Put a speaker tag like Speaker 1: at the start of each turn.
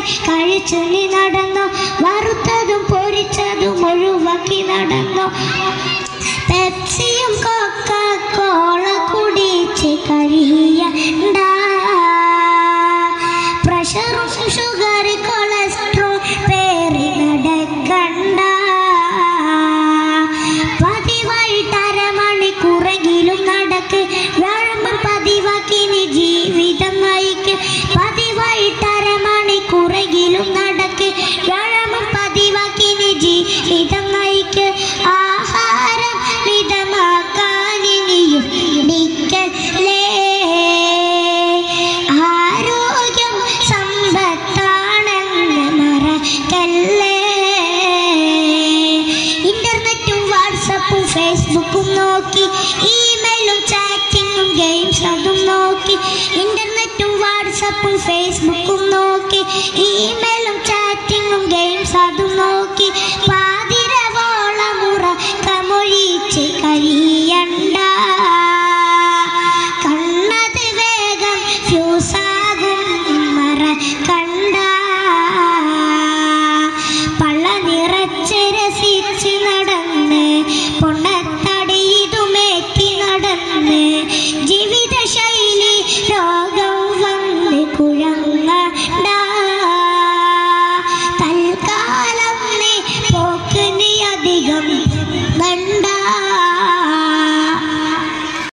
Speaker 1: കഴിച്ചു നീ നടന്നു വറുത്തതും പൊരിച്ചതും ഒഴിവാക്കി നടന്നു പെപ്സിയും കൊക്ക കോള കുടിച്ച് കഴിയണ്ട പ്രഷറും ഷുഗർ കൊളസ്ട്രോൾ പേറി നടക്കണ്ട പതിവായിട്ട് അരമണിക്കൂറെങ്കിലും നടക്ക് വ്യാഴം പതിവാക്കി നീ ജീവിതം നയിക്ക് പതിവായിട്ട് അരമണിക്കൂറെങ്കിലും നടക്ക് വ്യാഴം പതിവാക്കി നീ ജീവിതം നയിക്ക് ആഹാരം മിതമാക്കാൻ ഇനിയും നിക്കല്ലേ ആരോഗ്യം സമ്പത്താണെന്ന് മറക്കല്ലേ ഇന്റർനെറ്റും വാട്സപ്പും ഫേസ്ബുക്കും നോക്കി ഇമെയിലും ചാറ്റിങ്ങും ഗെയിംസ് അതും നോക്കി ഇന്റർനെറ്റും വാട്സപ്പും ഫേസ്ബുക്കും നോക്കി ഇമെയിലും ചാറ്റിങ്ങും ഗെയിംസ് അതും നോക്കി പാതിരവോളം ഉറക്കമൊഴിച്ച് കഴിയണ്ട കണ്ണത് വേഗം ഫ്യൂസാകും മറക്കണ്ട പള്ള നിറച്ച് രസിച്ച് നടന്ന് പൊണ്ണത്തടിയിതുമേറ്റി നടന്ന് ജീവിതശൈലി രോഗം വന്ന് കുഴങ്ങണ്ട തൽക്കാലം നീ പോക്ക് നീ അധികം വേണ്ട